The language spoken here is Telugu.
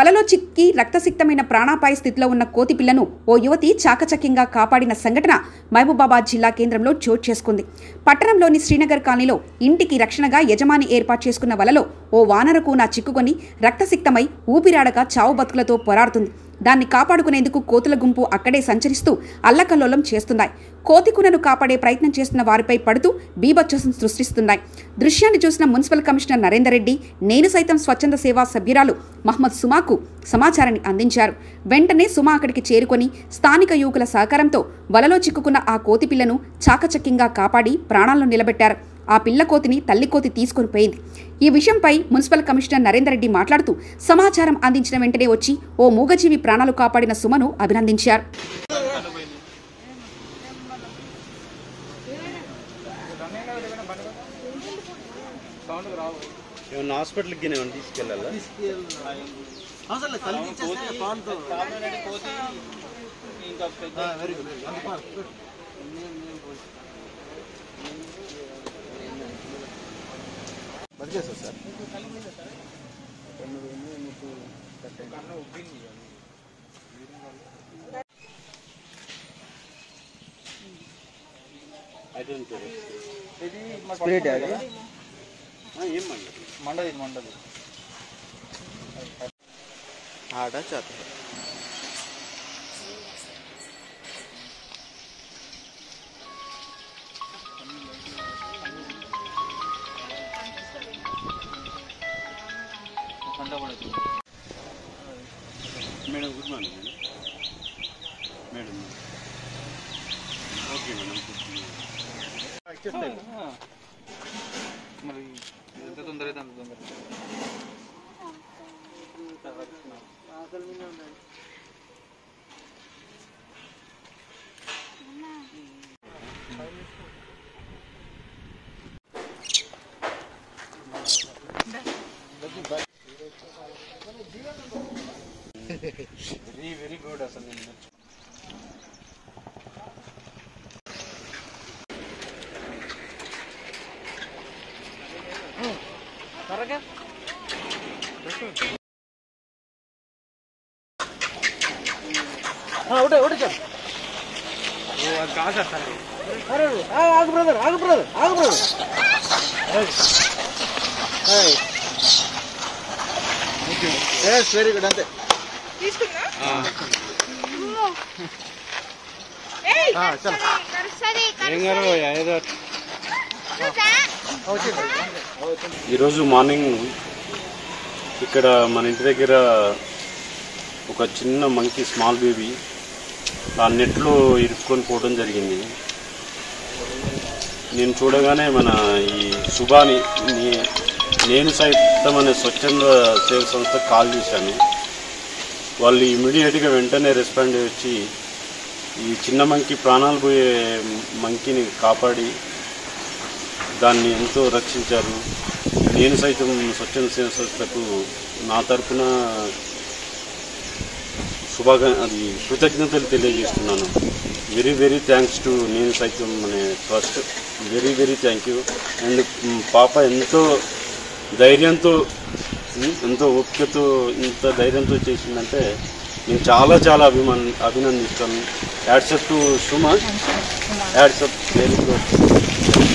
వలలో చిక్కి రక్తసిక్తమైన ప్రాణాపాయ స్థితిలో ఉన్న కోతి పిల్లను ఓ యువతి చాకచక్యంగా కాపాడిన సంఘటన మహబూబాబాద్ జిల్లా కేంద్రంలో చోటు చేసుకుంది పట్టణంలోని శ్రీనగర్ కాలనీలో ఇంటికి రక్షణగా యజమాని ఏర్పాటు చేసుకున్న వలలో ఓ వానరకూన చిక్కుకొని రక్తసిక్తమై ఊపిరాడక చావు బతుకులతో పోరాడుతుంది దాన్ని కాపాడుకునేందుకు కోతుల గుంపు అక్కడే సంచరిస్తూ అల్లకల్లోలం చేస్తున్నాయి కోతికునను కాపాడే ప్రయత్నం చేస్తున్న వారిపై పడుతూ బీభత్సం సృష్టిస్తున్నాయి దృశ్యాన్ని చూసిన మున్సిపల్ కమిషనర్ నరేందర్ రెడ్డి నేను సైతం స్వచ్ఛంద సేవా సభ్యురాలు మహమ్మద్ సుమాకు సమాచారాన్ని అందించారు వెంటనే సుమా అక్కడికి చేరుకొని స్థానిక యువకుల సహకారంతో వలలో చిక్కుకున్న ఆ కోతి పిల్లను చాకచక్యంగా కాపాడి ప్రాణాలను నిలబెట్టారు ఆ పిల్ల కోతిని తల్లి కోతి తీసుకొని పోయింది ఈ విషయంపై మున్సిపల్ కమిషనర్ నరేందర్ రెడ్డి మాట్లాడుతూ సమాచారం అందించిన వెంటనే వచ్చి ఓ మూగజీవి ప్రాణాలు కాపాడిన సుమను అభినందించారు ఏమన్నా హాస్పిటల్కి గిన్నె ఏమన్నా తీసుకెళ్ళాలా అవసరం లేదు కలిపి ఇచ్చేస్తే పాన్తో వెరీ గుడ్ గుడ్ బతికేస్తారు సార్ ఐడెంటిటీ ఇది స్పిరిట్ అది ఏం మండి మండది ఇది మండది ఆడ చేత madam good morning madam madam okay madam మరి ఎంత తొందర అయితే అంత తొందర వెరీ వెరీ గుడ్ అసలు నేను ఒకటే ఒకటే చెప్పు ఓ అది కాదు సార్ అరే ఆగు బ్రదర్ ఆగు బ్రదర్ ఆగు బ్రదర్ ఎస్ వెరీ గుడ్ అంతే ఆ, చలో ఏం గారు ఏదో వచ్చింది ఈరోజు మార్నింగ్ ఇక్కడ మన ఇంటి దగ్గర ఒక చిన్న మంకీ స్మాల్ బేబీ ఆ నెట్లో ఇరుక్కొని పోవడం జరిగింది నేను చూడగానే మన ఈ శుభాని నీ- నేను సైతం అనే స్వచ్ఛంద సేవ సంస్థ కాల్ చేశాను వాళ్ళు ఇమీడియట్గా వెంటనే రెస్పాండ్ అయ్యి వచ్చి ఈ చిన్న మంకీ ప్రాణాలు పోయే మంకీని కాపాడి దాన్ని ఎంతో రక్షించారు నేను సైతం స్వచ్ఛంద సేవ సంస్థకు నా తరపున శుభాగా అది కృతజ్ఞతలు తెలియజేస్తున్నాను very very thanks to Nenu Saitham అనే trust very very thank you and పాప ఎంతో ధైర్యంతో ఉమ్, ఎంతో ఓపికతో ఇంత ధైర్యంతో చేసిందంటే నేను చాలా చాలా అభిమాన్ అభినందిస్తాను hats off to Suma hats off very good